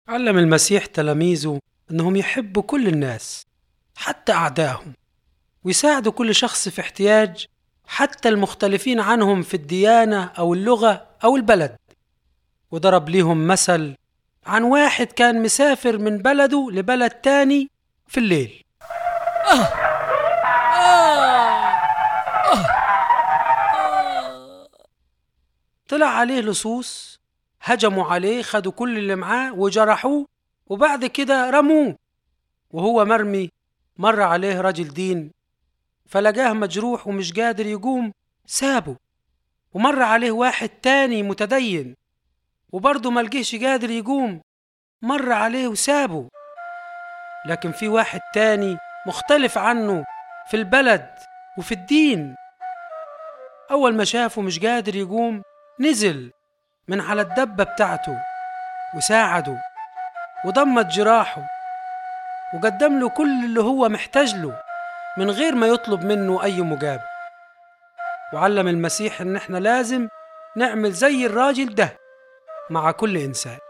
علم المسيح تلاميذه انهم يحبوا كل الناس حتى اعدائهم ويساعدوا كل شخص في احتياج حتى المختلفين عنهم في الديانه او اللغه او البلد وضرب ليهم مثل عن واحد كان مسافر من بلده لبلد تاني في الليل طلع عليه لصوص هجموا عليه خدوا كل اللي معاه وجرحوه وبعد كده رموه وهو مرمي مر عليه رجل دين فلقاه مجروح ومش قادر يقوم سابه ومر عليه واحد تاني متدين وبرضه ملقيش قادر يقوم مر عليه وسابه لكن في واحد تاني مختلف عنه في البلد وفي الدين أول ما شافه مش قادر يقوم نزل من على الدبة بتاعته وساعده وضمت جراحه وقدم له كل اللي هو محتاج له من غير ما يطلب منه أي مجابة وعلم المسيح إن إحنا لازم نعمل زي الراجل ده مع كل إنسان